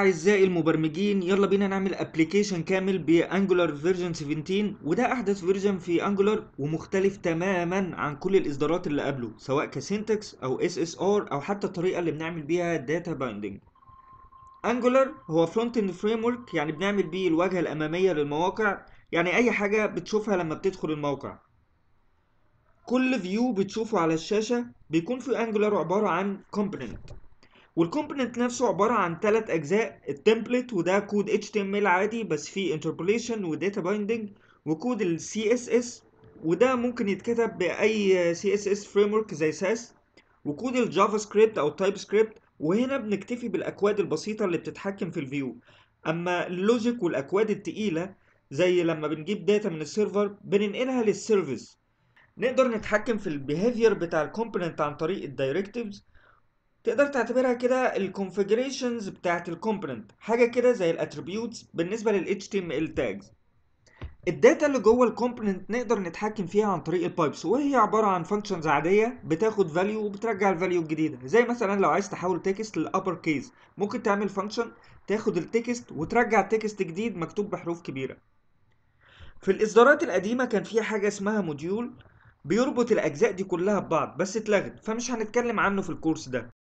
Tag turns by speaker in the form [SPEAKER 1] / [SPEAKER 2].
[SPEAKER 1] اعزائي المبرمجين يلا بينا نعمل ابلكيشن كامل بانجولار فيرجن 17 وده احدث فيرجن في انجولار ومختلف تماما عن كل الاصدارات اللي قبله سواء كسينتكس او اس اس ار او حتى الطريقه اللي بنعمل بيها داتا بايندنج انجولار هو فرونت اند فريم ورك يعني بنعمل بيه الواجهه الاماميه للمواقع يعني اي حاجه بتشوفها لما بتدخل الموقع كل فيو بتشوفه على الشاشه بيكون في انجولار عباره عن كومبوننت والكومبوننت نفسه عبارة عن ثلاث أجزاء التمبلت وده كود HTML عادي بس فيه interpolation وداتا بايندنج وكود ال CSS وده ممكن يتكتب بأي CSS framework زي ساس وكود الجافا سكريبت أو التايب سكريبت وهنا بنكتفي بالأكواد البسيطة اللي بتتحكم في الفيو أما اللوجيك والأكواد التقيلة زي لما بنجيب داتا من السيرفر بننقلها للسيرفيس نقدر نتحكم في البيهافير بتاع الكومبوننت عن طريق الدايركتيفز تقدر تعتبرها كده الكونفيجريشنز بتاعت الكومبوننت حاجه كده زي الاتريبيوتس بالنسبه لل HTML tags الداتا اللي جوه الكومبوننت نقدر نتحكم فيها عن طريق البايبس وهي عباره عن فانكشنز عاديه بتاخد فاليو وبترجع الفاليو الجديده زي مثلا لو عايز تحول تكست للابر كيس ممكن تعمل فانكشن تاخد التكست وترجع تكست جديد مكتوب بحروف كبيره في الاصدارات القديمه كان في حاجه اسمها موديول بيربط الاجزاء دي كلها ببعض بس اتلغت فمش هنتكلم عنه في الكورس ده